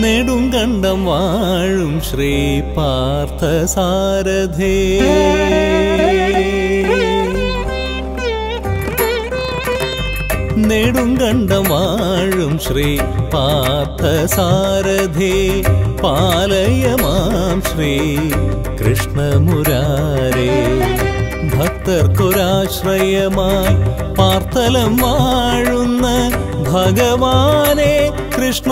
നെടുങ്കണ്ടം വാഴും ശ്രീ പാർത്ഥസാരഥേ നെടുങ്കണ്ടം വാഴും ശ്രീ പാർത്ഥസാരഥേ പാലയമാം ശ്രീ കൃഷ്ണമുരാരേ ഭക്തർക്കൊരാശ്രയമായി പാർത്തലം വാഴുന്ന ഭഗവാനെ കൃഷ്ണ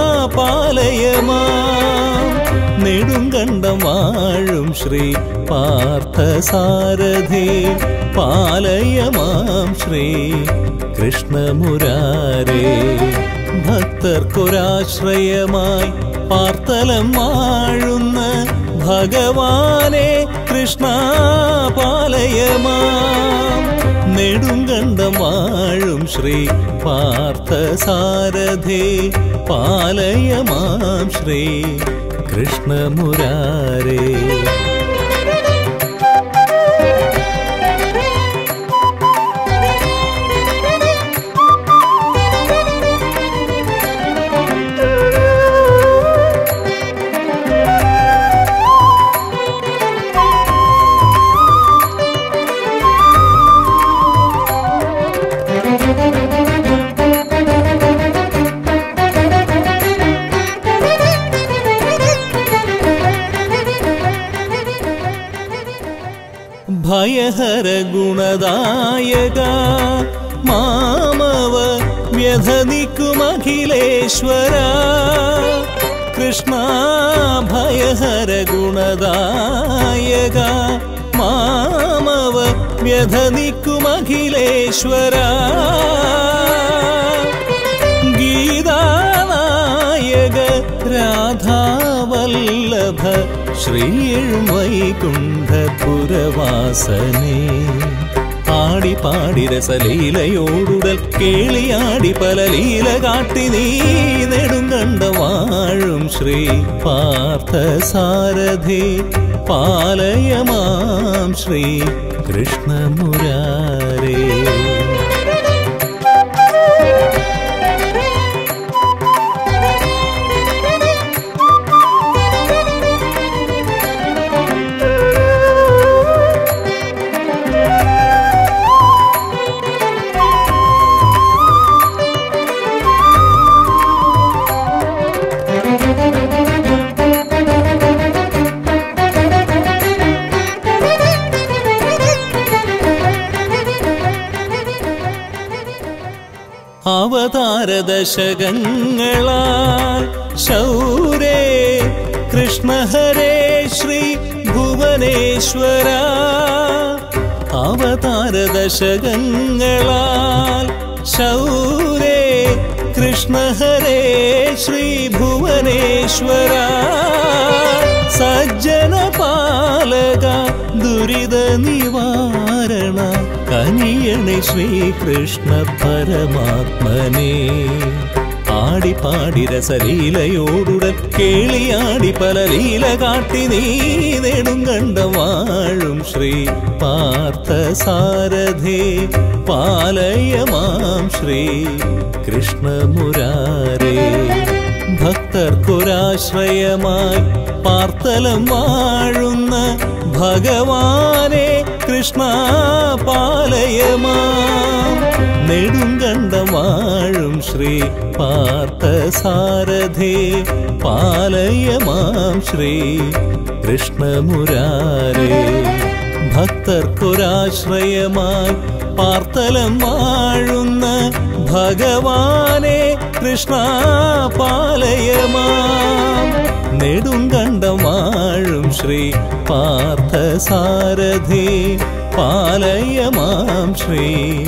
പാലയമാം നെടുങ്കണ്ടം വാഴും ശ്രീ പാർത്ഥസാരഥേ പാലയമാം ശ്രീ കൃഷ്ണമുരാരേ ഭക്തർക്കൊരാശ്രയമായി പാർത്തലം വാഴുന്ന ഭഗവാനെ കൃഷ്ണ പാലയമാം നെടുങ്കണ്ടം വാഴും ശ്രീ പാർത്ഥസാരഥേ പാലയമാം ശ്രീ കൃഷ്ണമുരാരേ ഭയഹര ഗുണദായക മാമവ വ്യഥനിക്കുമഖിലേശ്വര കൃഷ്ണ ഭയഹര ഗുണദായക മാമവ വ്യഥനിക്കുമഖിലേശ്വര ഗീതാനായക രാധാവല്ലഭ ശ്രീവൈകുണ്ഠപുരവാസനേ ആടി പാടി രസലീലയോടുടൽ കേളിയാടി പല ലീല കാട്ടി നീ നെടുങ്കണ്ട വാഴും ശ്രീ പാർത്ഥസാരഥി പാലയമാം ശ്രീ കൃഷ്ണമുരാരേ അവതാരദശകങ്ങളാൽ ശൗരേ കൃഷ്ണഹരേ ശ്രീ ഭുവനേശ്വര അവതാരദശകങ്ങളാൽ ശൗരേ കൃഷ്ണഹരേ ശ്രീ ഭുവനേശ്വര സജ്ജന പാലക ദുരിത നിവാരണ കനിയണി ശ്രീകൃഷ്ണ പരമാത്മനേ ആടി പാടി രസലീലയോടുടൻ കേളിയാടി പല ലീല കാട്ടി നീ നെടുങ്കണ്ട വാഴും ശ്രീ പാർത്ഥസാരഥേ പാലയമാം ശ്രീ കൃഷ്ണമുരാരേ ഭക്തർക്കൊരാശ്രയമായി പാർത്തലം വാഴുന്ന ഭഗവാനെ കൃഷ്ണ പാലയമാം നെടുങ്കണ്ടം വാഴും ശ്രീ പാർത്ഥസാരഥേ പാലയമാം ശ്രീ കൃഷ്ണമുരാരേ ഭക്തർക്കൊരാശ്രയമായി പാർത്തലം വാഴുന്ന ഭഗവാനെ കൃഷ്ണ പാലയമാം നെടുങ്കണ്ടം വാഴും ശ്രീ പാർത്ഥസാരഥി പാലയമാം ശ്രീ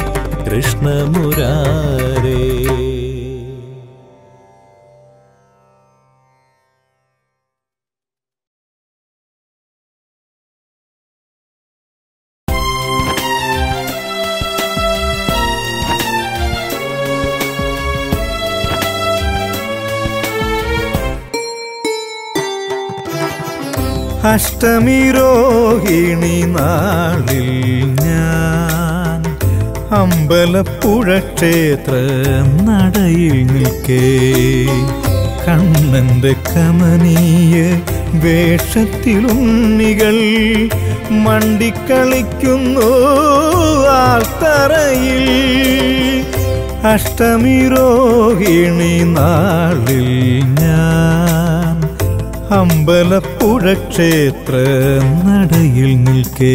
കൃഷ്ണമുരാരേ അഷ്ടമി രോഹിണി നാളിൽ ഞാൻ അമ്പലപ്പുഴ ക്ഷേത്ര നടയിൽ നിൽക്കേ കണ്ണന്റെ കമനീയ വേഷത്തിലുണ്ണികൾ മണ്ടിക്കളിക്കുന്നു ആൽത്തറയിൽ അഷ്ടമി രോഹിണി നാളിൽ ഞാൻ അമ്പലപ്പുഴ ക്ഷേത്ര നടയിൽ നിൽക്കേ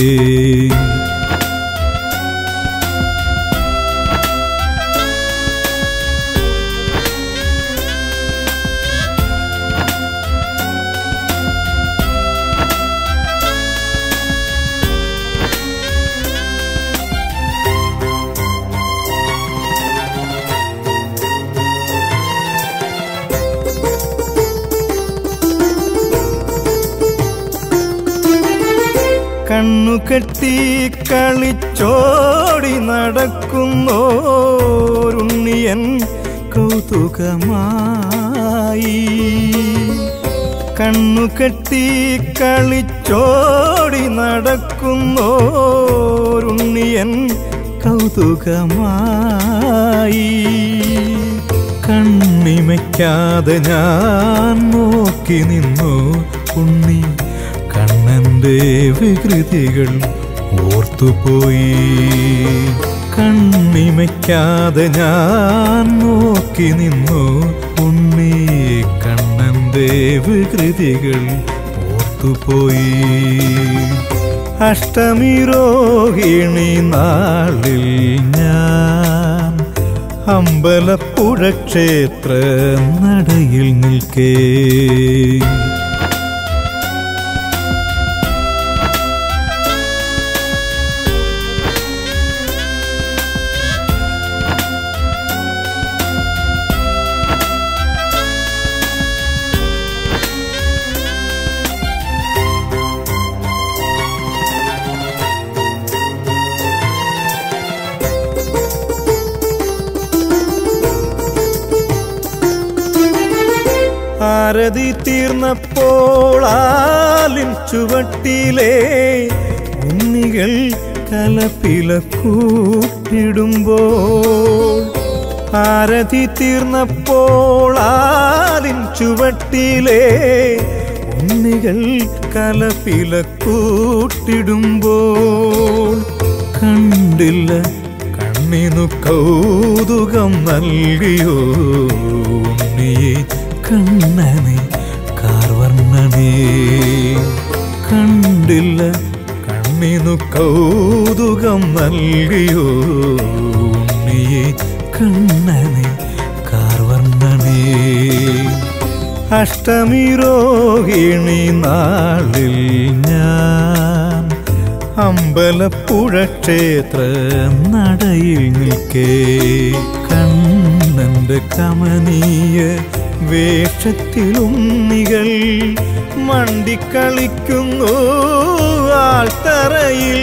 കണ്ണുകെട്ടി കളിച്ചോടി നടക്കുന്നോരുണ്ണിയൻ കൗതുകമായി കണ്ണുകെട്ടി കളിച്ചോടി നടക്കുന്നോരുണ്ണിയൻ കൗതുകമായി കണ്ണിമയ്ക്കാതെ ഞാൻ നോക്കി നിന്നു ഉണ്ണി കണ്ണന്റെ വികൃതികൾ ഓർത്തുപോയി കണ്ണിമയ്ക്കാതെ ഞാൻ നോക്കി നിന്നു ഉണ്ണി കണ്ണന്റെ വികൃതികൾ ഓർത്തുപോയി അഷ്ടമി രോഹിണി നാളിൽ ഞാൻ അമ്പലപ്പുഴ ക്ഷേത്ര നടയിൽ നിൽക്കേ ആരതി തീർന്നപ്പോൾ ആലിൻ ചുവട്ടിലെ ഉണ്ണികൾ കലപ്പില കൂട്ടിടുമ്പോൾ ആരതി തീർന്നപ്പോൾ ആലിൻ ചുവട്ടിലെ ഉണ്ണികൾ കലപ്പില കൂട്ടിടുമ്പോൾ കണ്ടില്ല കണ്ണിനു കൗതുകം നൽകിയോ ഉണ്ണിയെ കണ്ണനെ കാർവർണ്ണനേ കണ്ടില്ല കണ്ണിനു കൗതുകം നൽകിയോ ഉണ്ണിയെ കണ്ണനെ കാർവർണ്ണനേ അഷ്ടമി രോഹിണി നാളിൽ ഞാൻ അമ്പലപ്പുഴ ക്ഷേത്ര നടയിൽ നിൽക്കേ കണ്ണന്റെ കമനീയ വേഷത്തിലുണ്ണികൾ മണ്ടിക്കളിക്കുന്നു ആൾത്തറയിൽ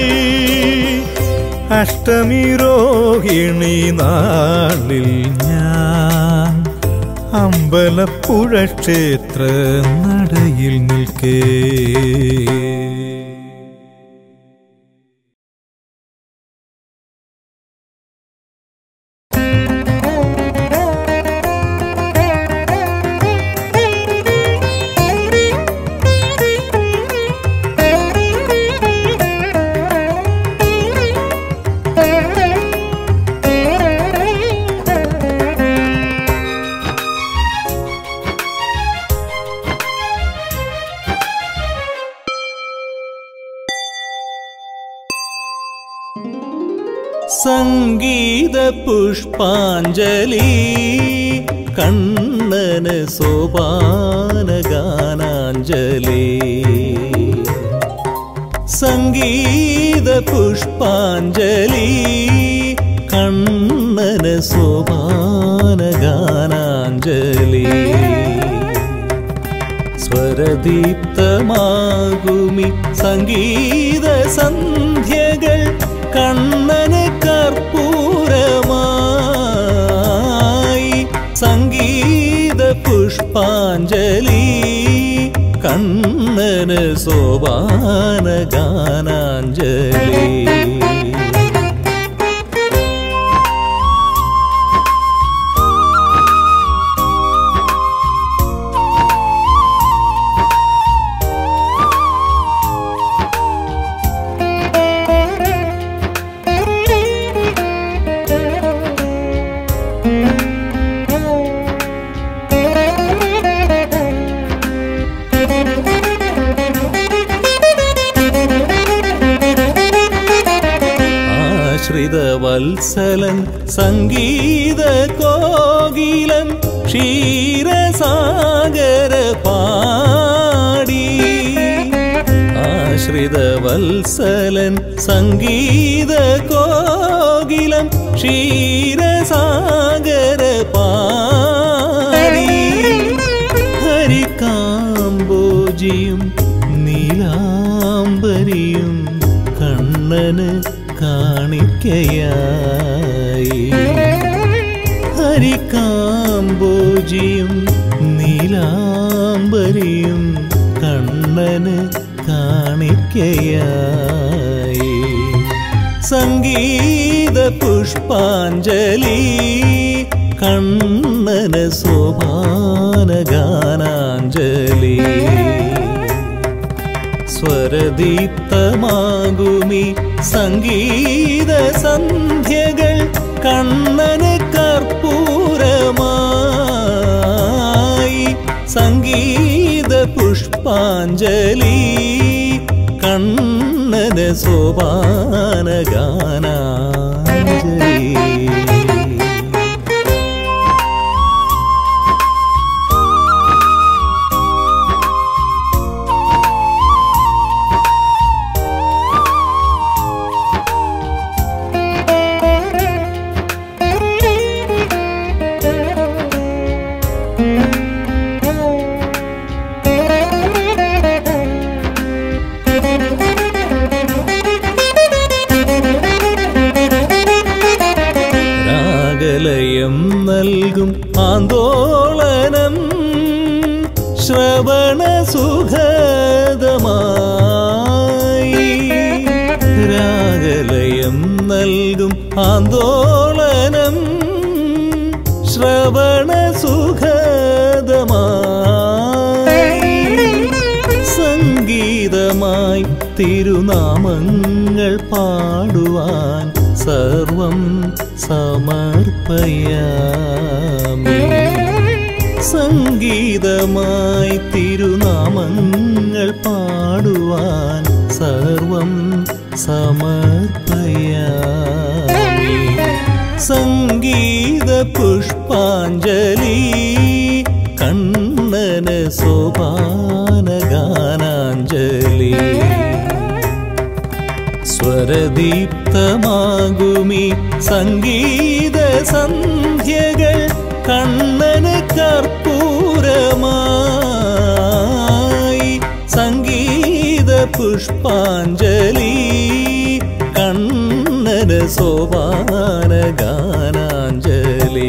അഷ്ടമി രോഹിണി നാളിൽ ഞാൻ അമ്പലപ്പുഴ ക്ഷേത്ര നടയിൽ നിൽക്കേ സംഗീത പുഷ്പാഞ്ജലി കണ്ണന് സോപാന ഗാനാഞ്ജലി സംഗീത പുഷ്പാഞ്ജലി കണ്ണന് സോപാന ഗാനാഞ്ജലി സ്വരദീപ്തമാകുമി സംഗീത സന്ധ്യകൾ കണ്ണന് കർപ്പൂരമായി സംഗീത പുഷ്പാഞ്ജലി കണ്ണന് സോപാന ഗാനാഞ്ജലി ആശ്രിതവത്സലൻ സംഗീത കോകിലം ക്ഷീരസാഗര പാടി ആശ്രിതവത്സലൻ സംഗീത കോകിലം ക്ഷീരസാഗര പാടി ഹരികാംബോജിയും നീലാംബരിയും കണ്ണന് കാണിക്കയായി ഹരികാംബോജിയും നീലാംബരിയും കണ്ണന് കാണിക്കയായി സംഗീത പുഷ്പാഞ്ജലി കണ്ണന് സോപാന ഗാനാഞ്ജലി സ്വരദീപ്തമാകുമി സംഗീത സന്ധ്യകൾ കണ്ണന് കർപ്പൂരമായി സംഗീത പുഷ്പാഞ്ജലി കണ്ണന് സോപാന ഗാനാഞ്ജലി രാഗലയം നൽകും ആന്തോളനം ശ്രവണ സുഖദമായി രാഗലയം നൽകും ആന്തോളനം ശ്രവണ സുഖദമായി സംഗീതമായി തിരുനാമങ്ങൾ പാടുവാൻ സർവം സമർപ്പയാമി സംഗീതമായി തിരുനാമങ്ങൾ പാടുവാൻ സർവം സമർപ്പയാമി സംഗീത പുഷ്പാഞ്ജലി കണ്ണന് സോപാന ഗാനാഞ്ജലി സ്വരദീപ്തമാകുമി സംഗീത സന്ധ്യകൾ കണ്ണന് കർപ്പൂരമായി സംഗീത പുഷ്പാഞ്ജലി കണ്ണന് സോപാന ഗാനാഞ്ജലി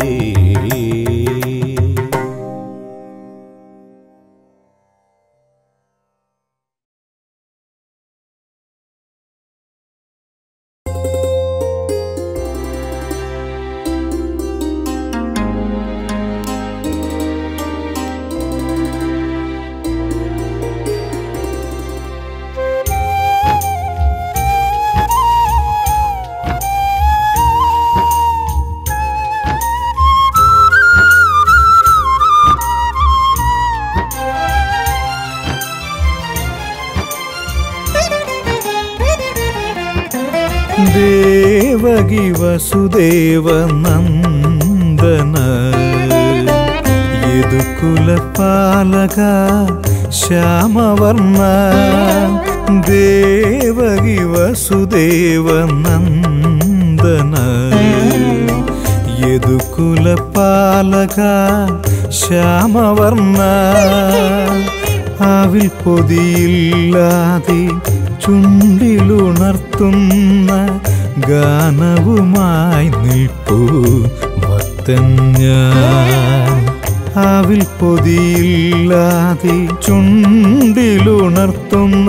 ദേവകി വസുദേവ നന്ദന യദുകുലപാലക ശ്യാമവർണ്ണ ദേവകി വസുദേവ നന്ദന യദുകുലപാലക ശ്യാമവർണ്ണ ആവിൽ പൊതിയില്ലാതെ ചുണ്ടിലുണർത്തുന്ന ഗാനവുമായി നിൽപ്പൂ ഭക്തൻ ഞാൻ ആവിൽ പൊതിയില്ലാതെ ചുണ്ടിലുണർത്തുന്ന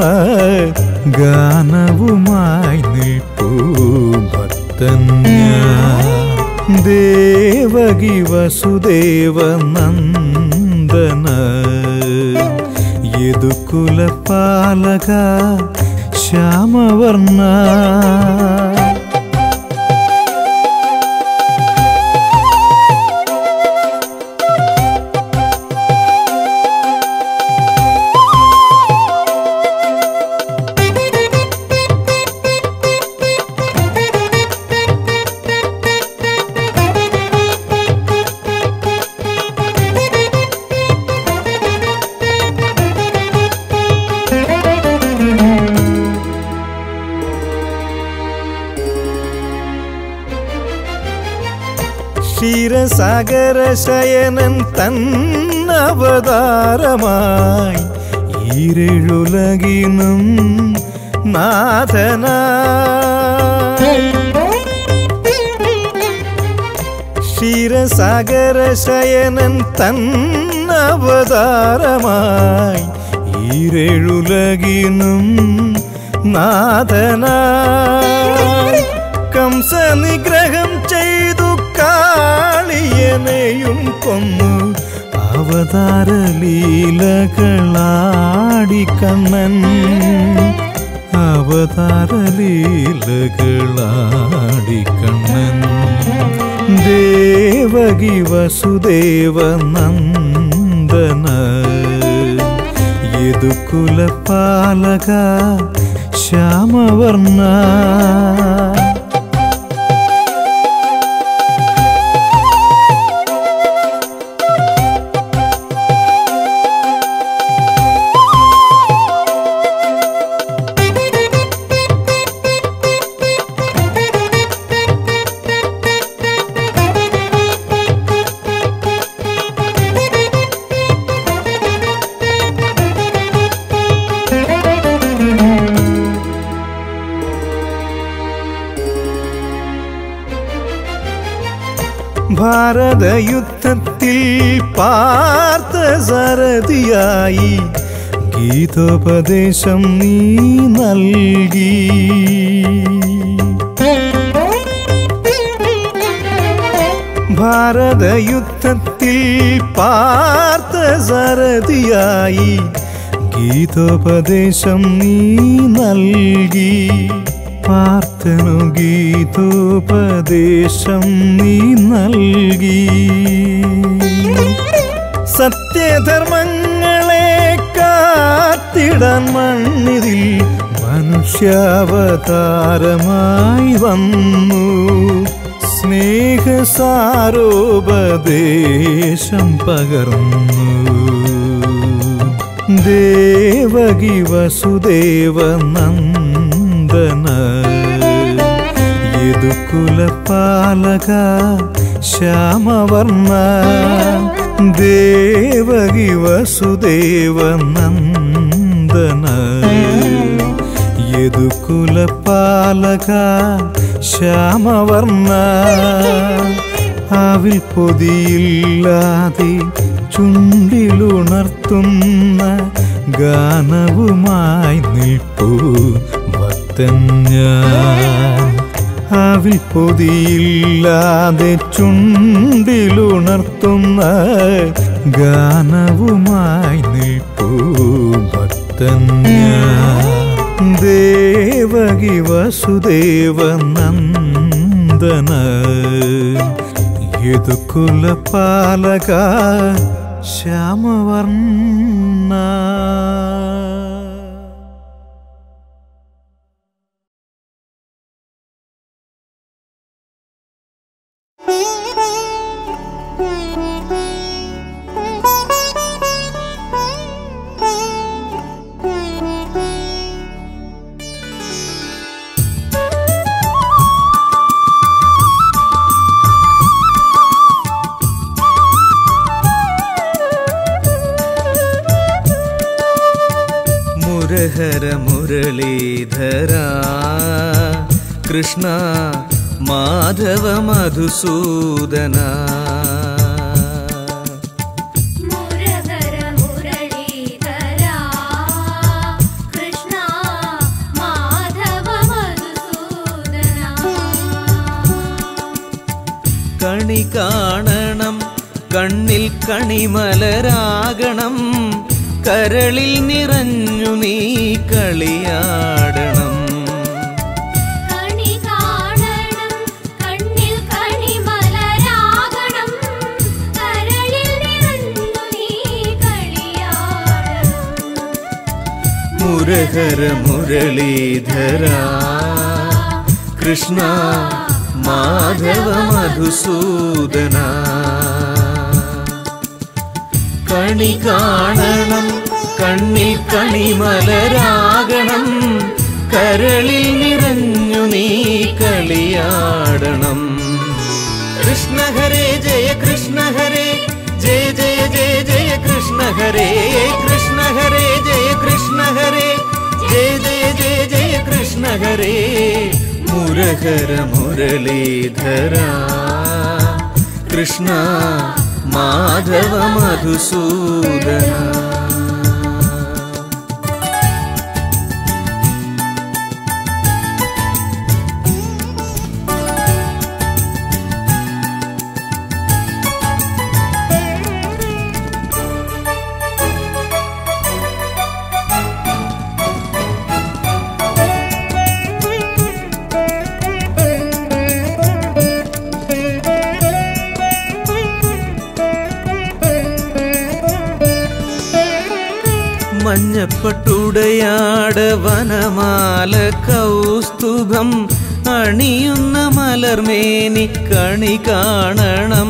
ഗാനവുമായി നിൽപ്പൂ ഭക്തൻ ഞാൻ ദേവകി വസുദേവ നന്ദന യദുകുലപാലക ശ്യാമവർണ്ണ ക്ഷീരസാഗരശയനൻ തന്നവതാരമായി ഈരഴുലകിനും നാഥനായി ക്ഷീരസാഗരശയനൻ തന്നവതാരമായി ഈരഴുലകിനും നാഥനായി കംസ നിഗ്രഹം ചെയ്തു കാളിയനെയും കൊന്നു അവതാര ലീലകളാടി കണ്ണൻ അവതാര ലീലകളാടി കണ്ണൻ ദേവകി വസുദേവ നന്ദന യദുകുലപാലക ശ്യാമവർണ്ണ ഭാരതയുദ്ധത്തിൽ പാർത്ത സരതിയായി ഗീതോപദേശം നീ നൽകി ഭാരതയുദ്ധത്തിൽ പാർത്ത സരതിയായി ഗീതോപദേശം നീ നൽകി പാർത്തനു ഗീതോപദേശം നീ നൽകി സത്യധർമ്മങ്ങളെ കാത്തിടാൻ മണ്ണിതിൽ മനുഷ്യാവതാരമായി വന്നു സ്നേഹസാരോപദേശം പകർന്നു ദേവകി വസുദേവ നന്ദന യദുകുലപാലക ശ്യാമവർണ്ണ ദേവകി വസുദേവ നന്ദന യദുകുലപാലക ശ്യാമവർണ്ണ അവിൽ പൊതിയില്ലാതെ ചുണ്ടിലുണർത്തുന്ന ഗാനവുമായി നിൽപ്പൂ ഭക്തൻ ഞാൻ അവിൽ പൊതിയില്ലാതെ ചുണ്ടിലുണർത്തുന്ന ഗാനവുമായി നിൽപ്പൂ ഭക്തൻ ഞാൻ ദേവകി വസുദേവ നന്ദന യദുകുലപാലക ശ്യാമവർണ്ണ മുരഹര മുരളീധര കൃഷ്ണ മാധവ മധുസൂദന മുരഹര മുരളീധരാ കൃഷ്ണ മാധവ മധുസൂദനാ കണി കാണണം കണ്ണിൽ കണിമലരാകണം കരളിൽ നിറഞ്ഞു നീ കളിയാടണം കണി കാണണം കണ്ണിൽ കണിമലരാകണം കരളിൽ നിറഞ്ഞു നീ കളിയാടണം മുരഹര മുരളീധര കൃഷ്ണ മാധവ മധുസൂദന കണി കാണണം കണ്ണിൽ കണിമലരാകണം കരളിൽ നിറഞ്ഞു നീ കളിയാടണം കൃഷ്ണ ഹരേ ജയ കൃഷ്ണ ഹരേ ജയ ജയ ജയ ജയ കൃഷ്ണ ഹരേ കൃഷ്ണ ഹരേ ജയ കൃഷ്ണ ഹരേ ജയ ജയ ജയ ജയ കൃഷ്ണ ഹരേ മുരഹര മുരളീധര കൃഷ്ണ മാധവ മധുസൂദന മഞ്ഞപ്പട്ടുടയാട് വനമാല കൗസ്തുഭം അണിയുന്ന മലർമേനി കണി കാണണം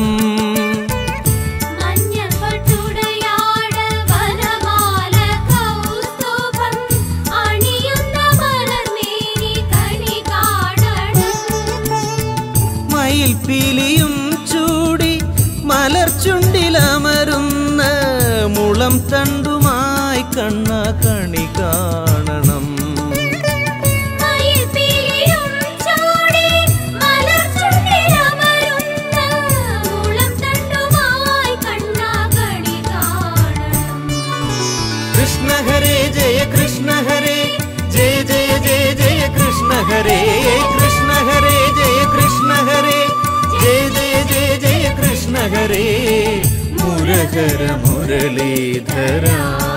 മഞ്ഞപ്പട്ടുടയാട് വനമാല കൗസ്തുഭം അണിയുന്ന മലർമേനി കണി കാണണം മയിൽപ്പീലിയും ചൂടി മലർച്ചുണ്ടിലമരുന്ന മുളം തണ്ടുമായി കണ്ണ കണി കാണണം മയിൽപ്പീലിയും ചൂടി മലർച്ചുണ്ടിലമരുന്ന മുളം തണ്ടുമായി കണ്ണാ കണി കാണണം കൃഷ്ണ ഹരേ ജയ കൃഷ്ണ ഹരേ ജയ ജയ ജയ ജയ കൃഷ്ണ ഹരേ കൃഷ്ണ ഹരേ ജയ കൃഷ്ണ ഹരേ ജയ ജയ ജയ ജയ കൃഷ്ണ ഹരേ മുരഹര മുരളീധര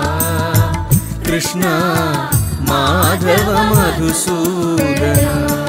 കൃഷ്ണ മാധവ മധുസൂദന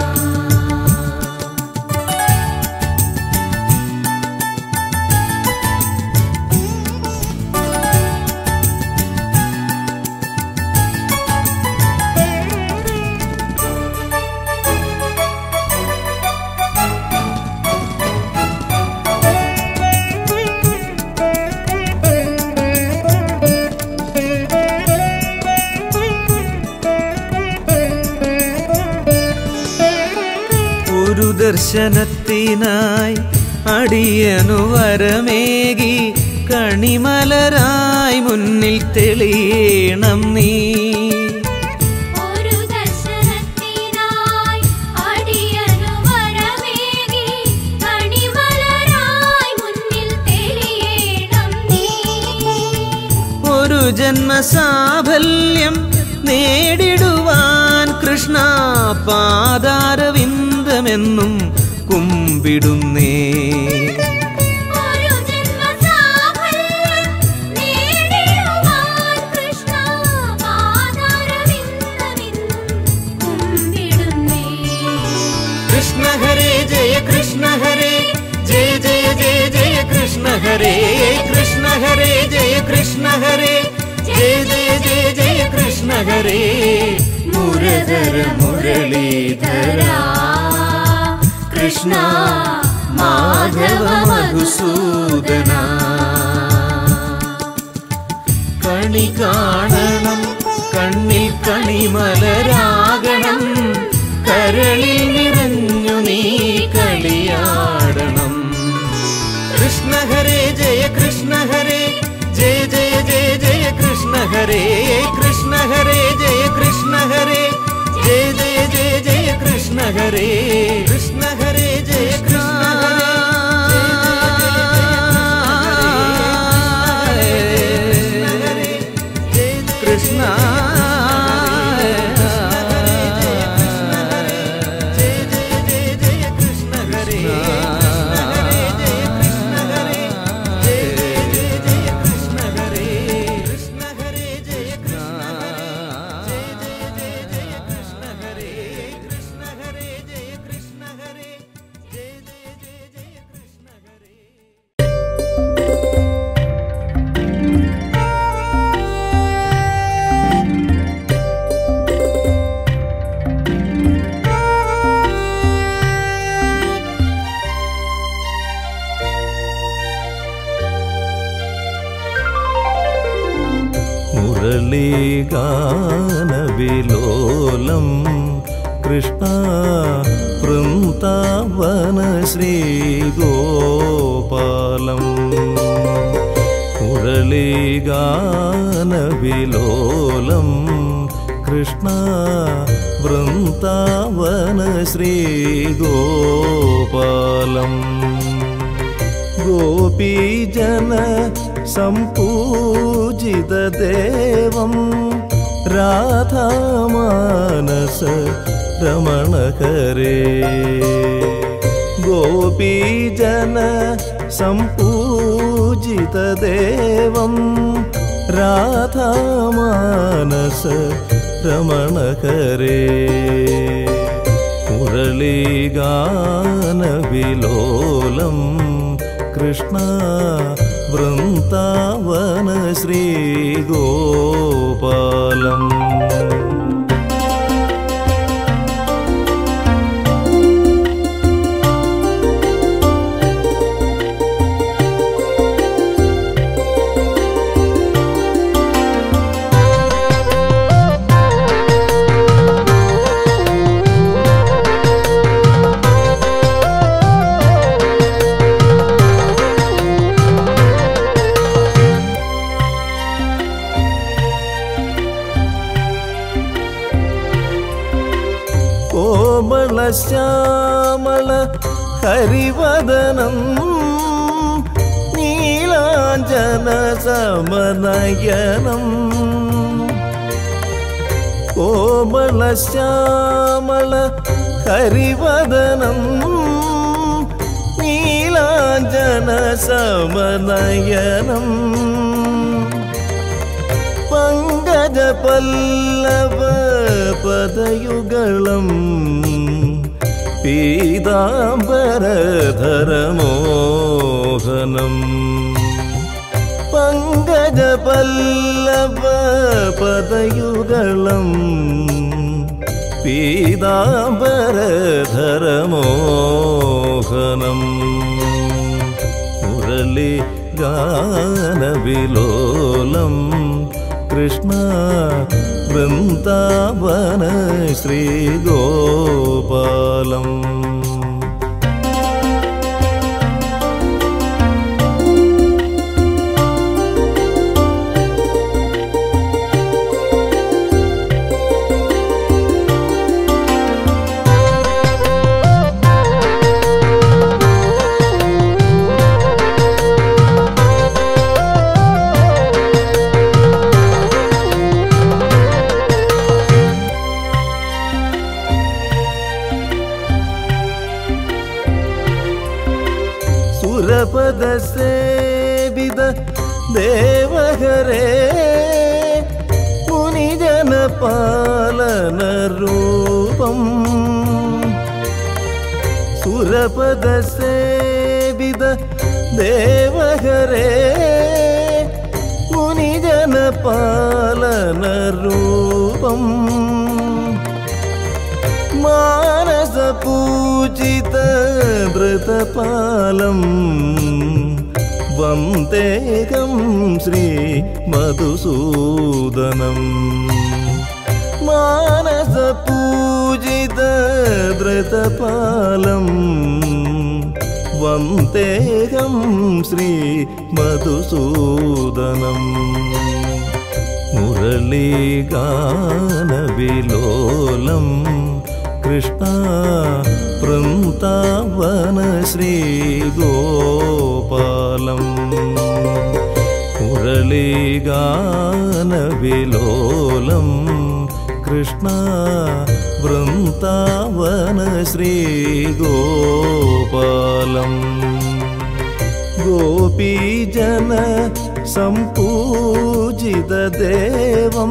ഒരു ദർശനത്തിനായി അടിയനു വരമേകി കണിമലരായി മുന്നിൽ തെളിയണം നീ ഒരു ദർശനത്തിനായി അടിയനു വരമേകി കണിമലരായി മുന്നിൽ തെളിയണം നീ ഒരു ജന്മസാഫല്യം നേടിടുവാൻ കൃഷ്ണ പാതാരവിന്ദമെന്നും കുമ്പിടുന്നേ ഒരു ജന്മസാഫല്യം നേടിടുവാൻ കൃഷ്ണ പാദാരവിന്ദമെന്നും കുമ്പിടുന്നേ കൃഷ്ണ ഹരേ ജയ കൃഷ്ണ ഹരേ ജയ ജയ ജയ ജയ കൃഷ്ണ ഹരേ കൃഷ്ണ ഹരേ ജയ കൃഷ്ണ ഹരേ ജയ ജയ ജയ ജയ കൃഷ്ണ ഹരേ മുരധര മുരളീധര കൃഷ്ണ മാധവ മധുസൂദന കണി കാണണം കണ്ണിൽ കണിമലരാകണം കരളിൽ നിറഞ്ഞു നീ കളിയാടണം കൃഷ്ണ ഹരേ ജയ കൃഷ്ണ ഹരേ ജയ ജയ ജയ ജയ കൃഷ്ണ ഹരേ കൃഷ്ണ ഹരേ ജയ കൃഷ്ണ ഹരേ ജയ ജയ ജയ ജയ കൃഷ്ണ ഹരേ കൃഷ്ണ ഹരേ ജയ കൃഷ്ണ ഹരേ കൃഷ്ണ ജയ ജയ ജയ ജയ കൃഷ്ണ ഹരേ ജയ ജയ ജയ കൃഷ്ണ ഹരേ കൃഷ്ണ ഹരേ ജയ കൃഷ്ണ ജയ ജയ ജയ ജയ കൃഷ്ണ ഹരേ കൃഷ്ണ ഹരേ ജയ കൃഷ്ണ ഹരേ ജയ ജയ ജയ ജയ കൃഷ്ണ ഹരേ മുരളീഗാനവിലോലം കൃഷ്ണ വൃന്ദാവന ശ്രീഗോപാലം മുരളീഗാനവിലോലം കൃഷ്ണ വൃന്ദാവന ശ്രീഗോപാലം ഗോപീജന സംപൂജിതദേവം രാധാമാനസ രമണകരേ ഗോപീജന സംപൂജിതദേവം രാധാമാനസ രമണകരേ മുരളീഗാനവിലോലം കൃഷ്ണ വൃന്ദാവന ശ്രീഗോപാലം കോമള ശ്യാമള ഹരിവദനം നീലാഞ്ജന സമനയനം കോമള ശ്യാമള ഹരിവദനം നീലാഞ്ജന സമനയനം പങ്കജ പല്ലവ പദയുഗളം പീതാംബരധരമോഹനം പങ്കജ പല്ലവ പദയുഗളം പീതാംബരധരമോഹനം മുരളി ഗാനവിലോലം കൃഷ്ണ വൃന്ദാവന ശ്രീഗോപാലം സുരപദ സേവിത ദേവഹരേ മുനിജന പാലന രൂപം സുരപദ സേവിത ദേവഹരേ മുനിജന പാലന രൂപം മാനസ പൂജിത ധൃതപാലം വന്ദേകം ശ്രീ മധുസൂദനം മാനസ പൂജിത ധൃതപാലം വന്ദേകം ശ്രീ മധുസൂദനം മുരളീഗാനവിലോലം കൃഷ്ണ വൃന്ദാവന ശ്രീഗോപാലം മുരളീഗാനവിലോലം കൃഷ്ണ വൃന്ദാവന ശ്രീഗോപാലം ഗോപീജന സംപൂജിതദേവം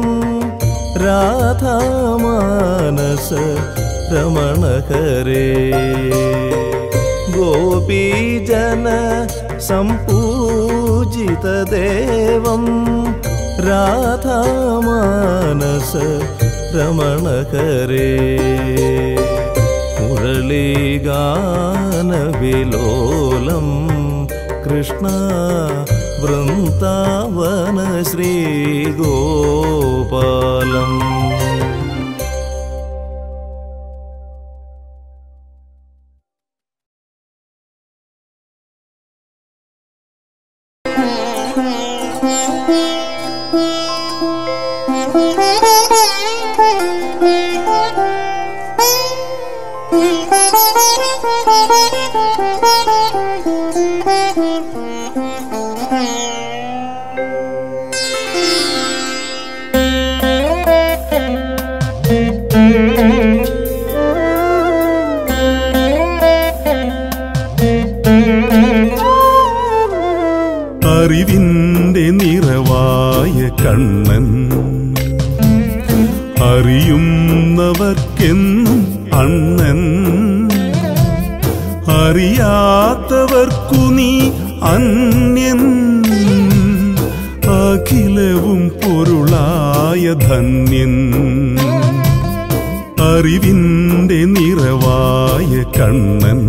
രാധാമാനസ രമണകരേ ഗോപീജന സംപൂജിതദേവം രാധാമാനസ രമണകരേ മുരളീഗാനവിലോലം കൃഷ്ണ വൃന്ദാവന ശ്രീഗോപാലം അറിവിന്റെ നിറവായ കണ്ണൻ അറിയുന്നവർക്കെന്നും അണ്ണൻ അറിയാത്തവർക്കു നീ അന്യൻ അഖിലവും പൊരുളായ ധന്യൻ അറിവിന്റെ നിറവായ കണ്ണൻ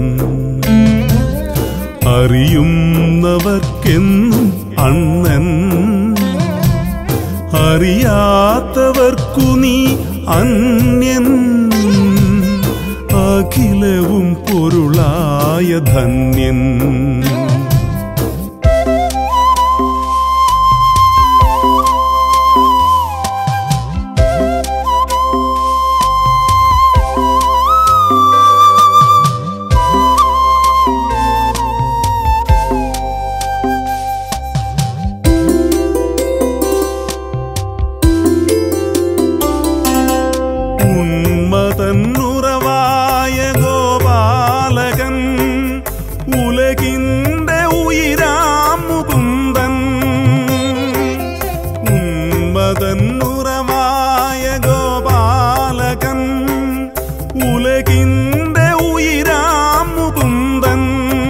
അറിയുന്നവർക്കെന്നും അണ്ണൻ അറിയാത്തവർക്കു നീ അന്യൻ അഖിലവും പൊരുളായ ധന്യൻ ഉന്മതന്നുറവായ ഗോപാലകൻ ഉലകിന്റെ ഉയിരാം മുകുന്ദൻ ഉന്മതന്നുറവായ ഗോപാലകൻ ഉലകിന്റെ ഉയിരാം മുകുന്ദൻ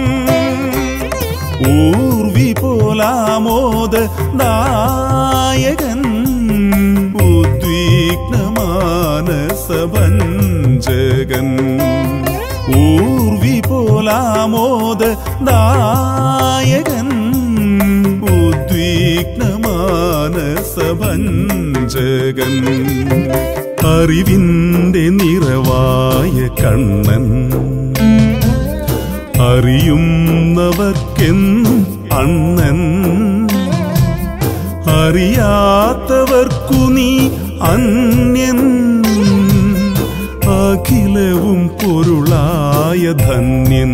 ഊർവി പോലാമോദ നായകൻ ഉദ്വിഗ്നമാനസഭഞ്ജകൻ ഊർവി പോലാമോദ നായകൻ ഉദ്വിഗ്നമാനസഭഞ്ജകൻ അറിവിന്റെ നിറവായ കണ്ണൻ അറിയുന്നവർക്കെന്നും അണ്ണൻ അറിയാത്തവർക്കു നീ അന്യൻ അഖിലവും പൊരുളായ ധന്യൻ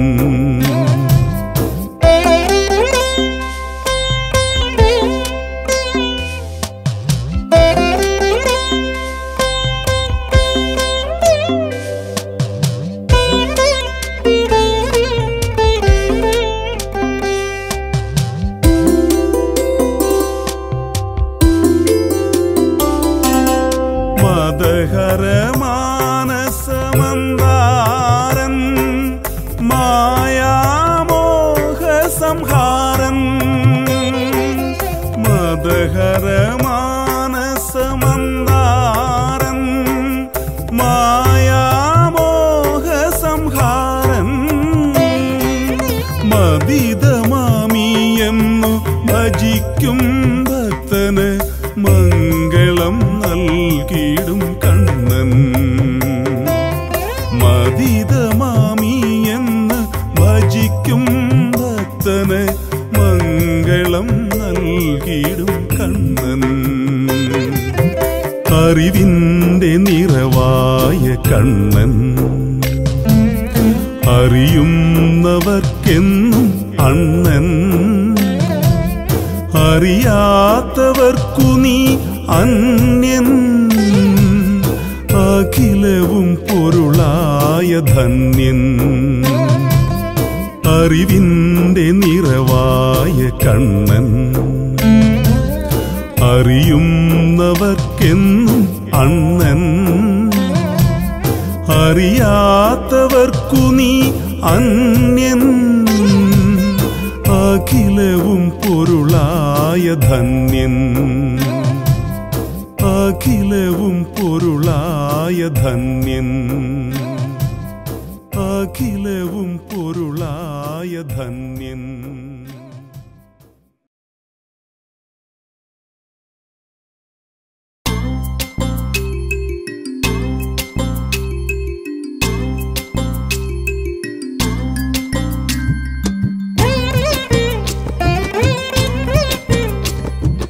മദഹരമാനസമന്ദാരൻ മായാമോഹ സംഹാരൻ മദഹരമാനസമന്ദാരൻ മായാമോഹ സംഹാരൻ മദിതമാമിയെന്നു ഭജിക്കും ഭക്തന് മംഗളം നൽകിയിടും കണ്ണൻ മദിതമാമിയെന്ന് ഭജിക്കും ഭക്തന് മംഗളം നൽകിയിടും കണ്ണൻ അറിവിന്റെ നിറവായ കണ്ണൻ അറിയുന്നവർക്കെന്നും അണ്ണൻ അറിയാത്തവർക്കു നീ അന്യൻ അഖിലവും പൊരുളായ ധന്യൻ അറിവിന്റെ നിറവായ കണ്ണൻ അറിയുന്നവർക്കെന്നും അണ്ണൻ അറിയാത്തവർക്കു നീ അന്യൻ അഖിലവും പൊരുളായ ധന്യൻ അഖിലവും പൊരുളായ ധന്യൻ അഖിലവും പൊരുളായ ധന്യൻ Thank you.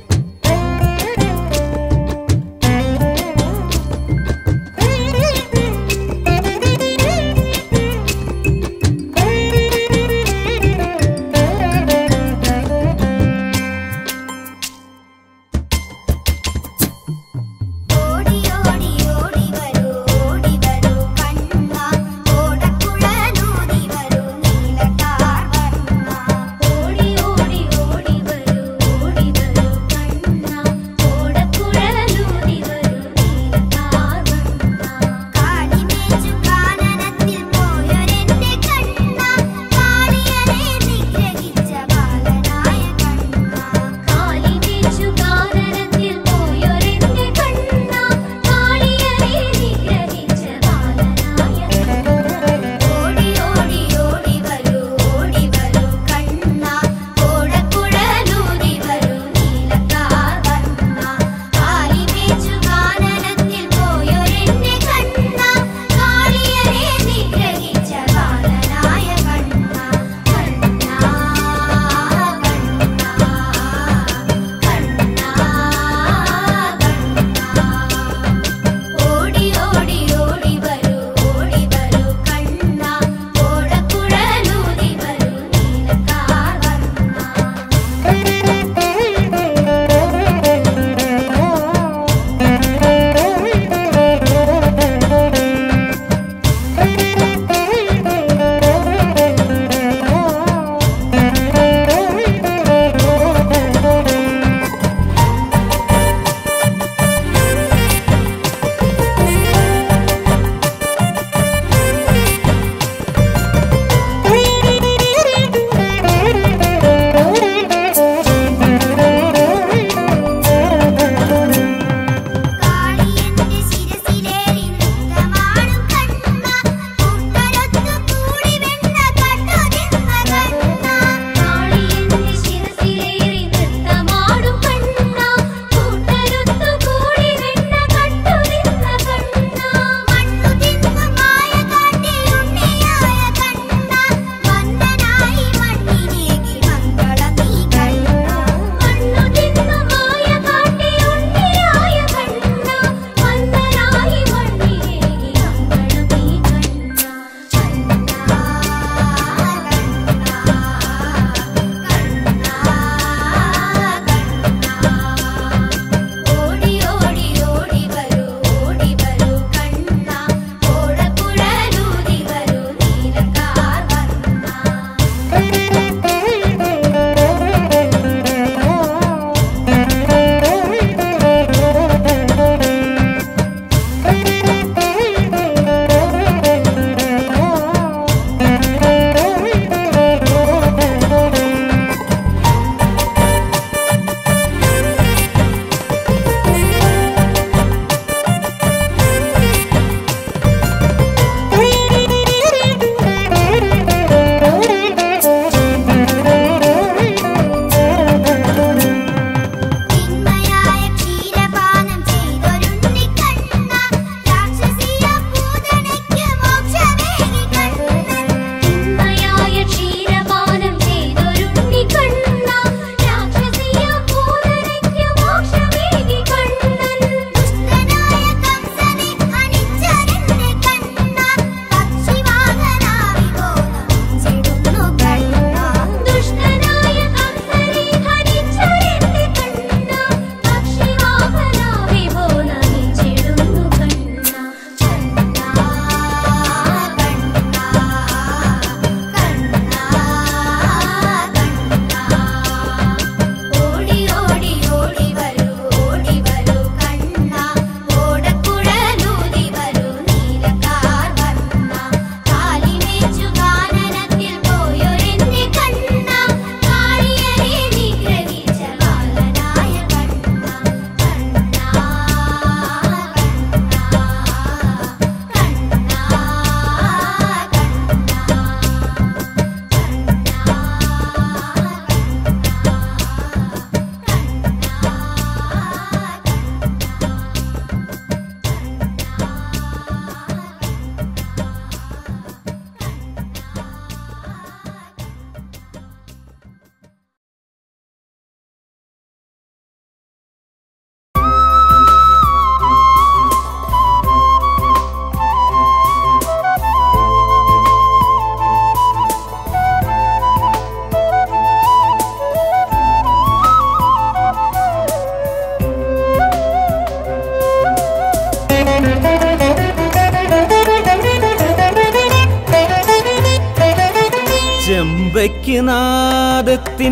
ചെമ്പയ്ക്ക് നാദത്തിൻ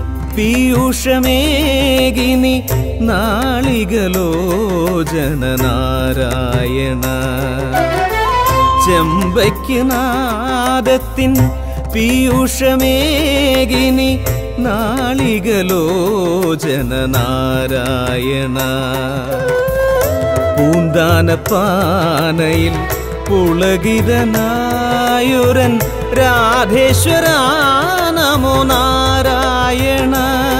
പീയൂഷമേകിനി നാളികലോചന നാരായണ ചെമ്പയ്ക്ക് നാദത്തിൻ പീയൂഷമേകിനി നാളികലോചന നാരായണ പൂന്താനപ്പാനയിൽ പുളകിതനായൊരൻ രാധേശ്വര നമോ നാരായണ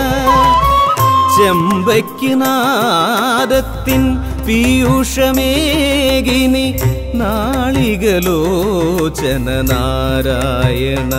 ചെമ്പയ്ക്ക് നാദത്തിൻ പീയൂഷമേകിനി നാളികലോചന നാരായണ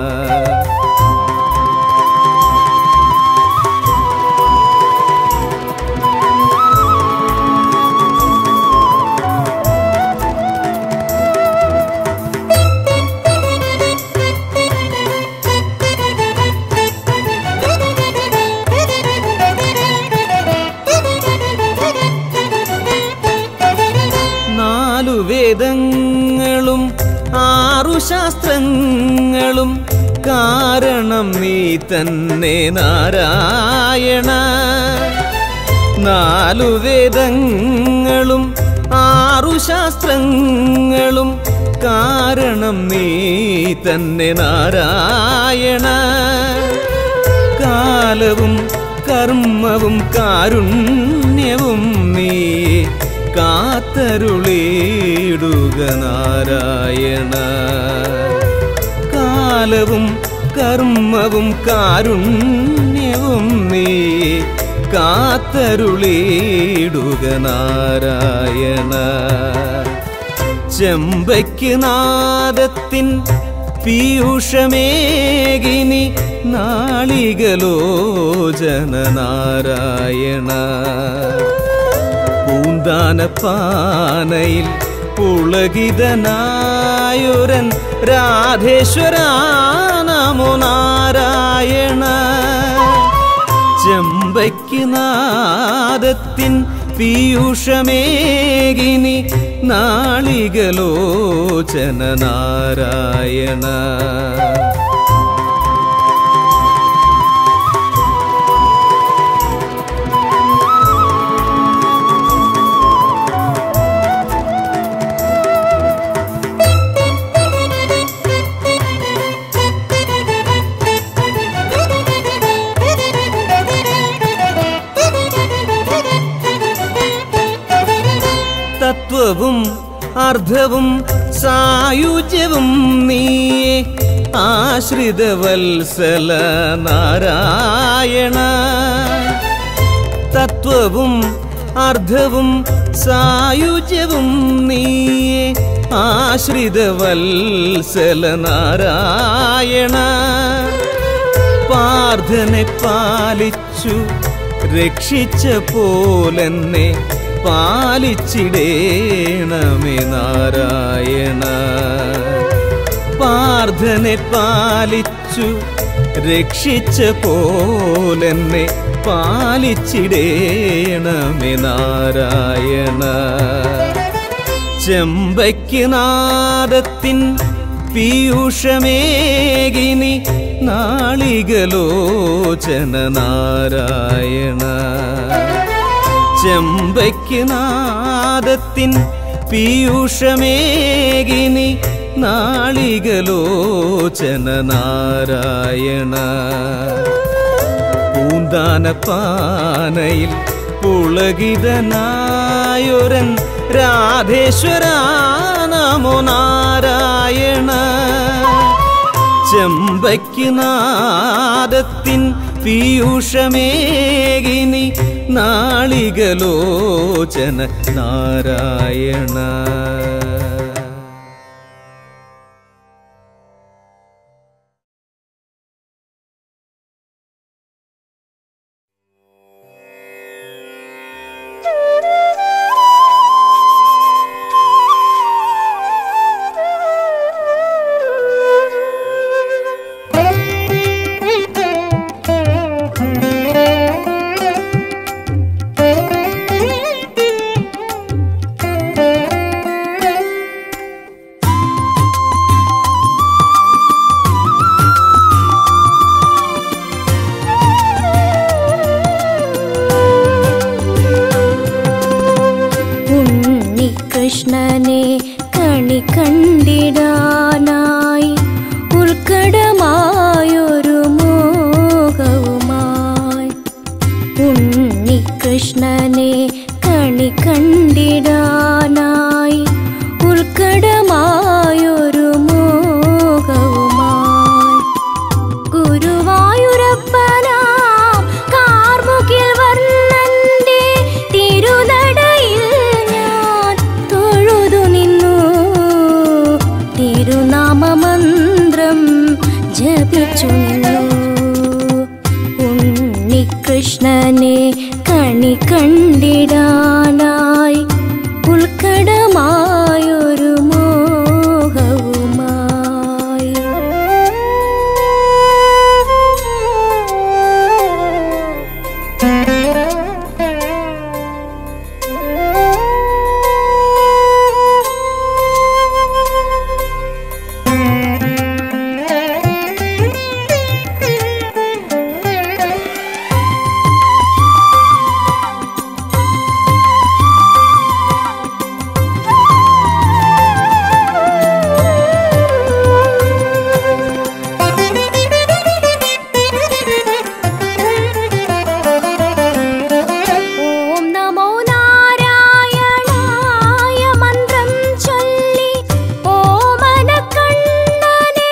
നാലു വേദങ്ങളും ആറു ശാസ്ത്രങ്ങളും കാരണം നീ തന്നെ നാരായണ നാലു വേദങ്ങളും ആറു ശാസ്ത്രങ്ങളും കാരണം നീ തന്നെ നാരായണ കാലവും കർമ്മവും കാരുണ്യവും നീ കാത്തരുളിടുക നാരായണ കാലവും കർമ്മവും കാരുണ്യവും നീ കാത്തരുളിടുക നാരായണ ചെമ്പയ്ക്ക് നാദത്തിൻ പീയൂഷമേകിനി നാളികലോചന നാരായണ പൂന്താനപ്പാനയിൽ പുളകിതനായൊരൻ രാധേശ്വര നമോ നാരായണ ചെമ്പയ്ക്ക് നാദത്തിൻ പീയൂഷമേകിനി നാളികലോചന നാരായണ തത്വവും അർദ്ധവും സായുജ്യവും നീയെ ആശ്രിതവത്സല നാരായണ തത്വവും അർദ്ധവും സായുജ്യവും നീയെ ആശ്രിതവത്സല നാരായണ പാർത്ഥനെ പാലിച്ചു രക്ഷിച്ച പോലെന്നെ പാലിച്ചിടേണമേ നാരായണ പാർത്ഥനെ പാലിച്ചു രക്ഷിച്ച പോലെന്നെ പാലിച്ചിടേണമേ നാരായണ ചെമ്പയ്ക്ക് നാദത്തിൻ പീയൂഷമേകിനി നാളികലോചന നാരായണ ചെമ്പയ്ക്ക് നാദത്തിൻ പീയൂഷമേകിനി നാളികലോചന നാരായണ പൂന്താനപ്പാനയിൽ പുളകിതനായൊരൻ രാധേശ്വര നമോ നാരായണ ചെമ്പയ്ക്ക് നാദത്തിൻ പീയൂഷമേകിനി നാളികലോചന നാരായണ Thank you. ഉണ്ണികൃഷ്ണനെ കണി കണ്ടിടാനായി ഉൾക്കടമായൊരു മോഹവുമായി ഉണ്ണികൃഷ്ണനെ കണി കണ്ടിടാനായി ഉൾക്കടമായൊരു മോഹവുമായി ഗുരുവായൂരപ്പനാം കാർമുകിൽ വർണ്ണന്റെ തിരുനടയിൽ ഞാൻ തൊഴുതു നിന്നു തിരുനാമമന്ത്രം ജപിച്ചു നിന്നു ഉണ്ണികൃഷ്ണനെ കണി കണ്ടിടാനായി ഉൾക്കടമായൊരു മോഹവുമായി ഓം നമോ നാരായണായ മന്ത്രം ചൊല്ലി ഓമനക്കണ്ണനെ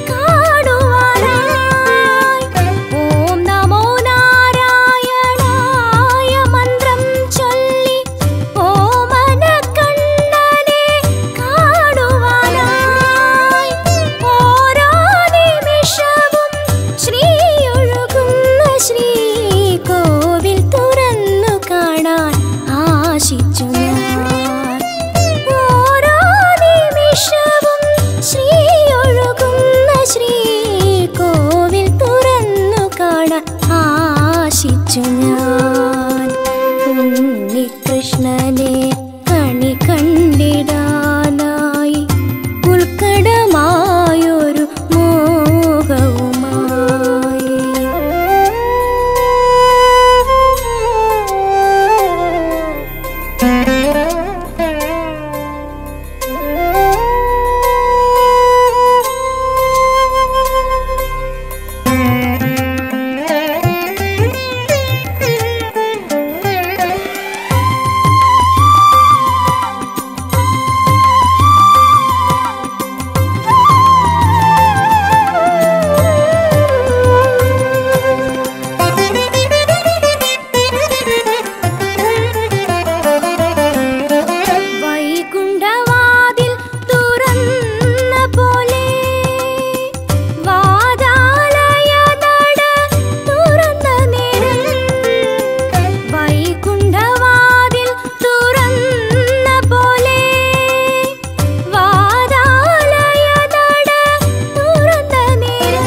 കാണുവാനായി ഓം നമോ നാരായണായ മന്ത്രം ചൊല്ലി ഓമനക്കണ്ണനെ കാണുവാനായി ഓരോ നിമിഷവും ശ്രീയൊഴുകുന്ന ശ്രീകോവിൽ തുറന്നു കാണാൻ ആശിച്ചു ഞാൻ ഓരോ നിമിഷവും ശ്രീയൊഴുകുന്ന ശ്രീകോവിൽ തുറന്നു കാണാൻ ആശിച്ചു ഞാൻ ഉണ്ണികൃഷ്ണനെ കണി കണ്ടിടാനായി ഉൾക്കടമായൊരു മോഹവുമായി വൈകുണ്ഠവാതിൽ തുറന്ന പോലെ വാതാലയ നട തുറന്ന നേരം വൈകുണ്ഠവാതിൽ തുറന്ന പോലെ വാതാലയ നട തുറന്ന നേരം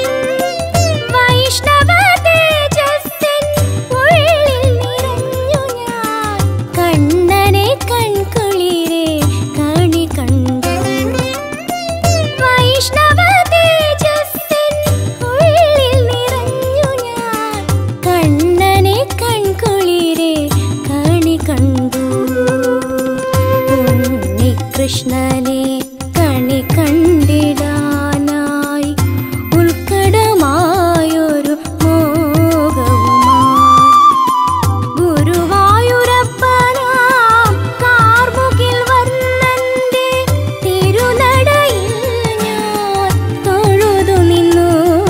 വൈഷ്ണവ തേജസ്സിൻ ഉള്ളിൽ നിറഞ്ഞു ഞാൻ കണ്ണനെ കൺകുളിരെ കണി കണ്ടു വൈഷ്ണവ തേജസ്സിൻ ഉള്ളിൽ നിറഞ്ഞു ഞാൻ കണ്ണനെ കൺകുളിരെ കണി കണ്ടു ഉണ്ണികൃഷ്ണനെ കണി കണ്ടിടാനായി ഉൾക്കടമായൊരു മോഹവുമായി ഗുരുവായൂരപ്പനാം കാർമുകിൽ വർണ്ണന്റെ തിരുനടയിൽ ഞാൻ തൊഴുതു നിന്നു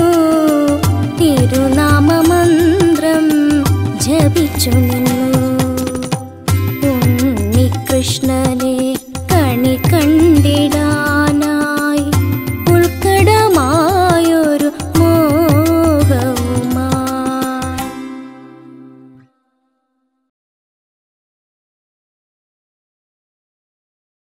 തിരുനാമമന്ത്രം ജപിച്ചു നിന്നു ഉണ്ണികൃഷ്ണനെ കണി കണ്ടിടാ